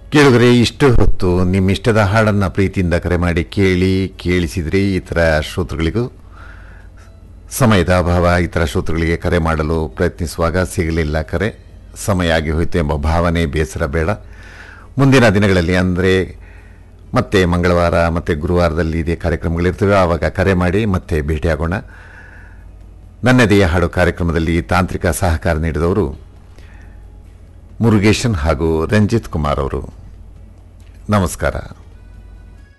ಕೇಳಿದ್ರೆ ಇಷ್ಟು ಹೊತ್ತು ನಿಮ್ಮ ಇಷ್ಟದ ಹಾಡನ್ನು ಪ್ರೀತಿಯಿಂದ ಕರೆ ಮಾಡಿ ಕೇಳಿ ಕೇಳಿಸಿದ್ರಿ ಇತರ ಶ್ರೋತೃಗಳಿಗೂ ಸಮಯದ ಅಭಾವ ಇತರ ಶ್ರೋತೃಗಳಿಗೆ ಕರೆ ಮಾಡಲು ಪ್ರಯತ್ನಿಸುವಾಗ ಸಿಗಲಿಲ್ಲ ಕರೆ ಸಮಯ ಆಗಿ ಹೋಯಿತು ಎಂಬ ಭಾವನೆ ಬೇಸರ ಬೇಡ ಮುಂದಿನ ದಿನಗಳಲ್ಲಿ ಅಂದರೆ ಮತ್ತೆ ಮಂಗಳವಾರ ಮತ್ತು ಗುರುವಾರದಲ್ಲಿ ಇದೇ ಕಾರ್ಯಕ್ರಮಗಳಿರ್ತವೆ ಆವಾಗ ಕರೆ ಮಾಡಿ ಮತ್ತೆ ಭೇಟಿಯಾಗೋಣ ನನ್ನದೇ ಹಾಡು ಕಾರ್ಯಕ್ರಮದಲ್ಲಿ ತಾಂತ್ರಿಕ ಸಹಕಾರ ನೀಡಿದವರು ಮುರುಗೇಶನ್ ಹಾಗೂ ರಂಜಿತ್ ಕುಮಾರ್ ಅವರು ನಮಸ್ಕಾರ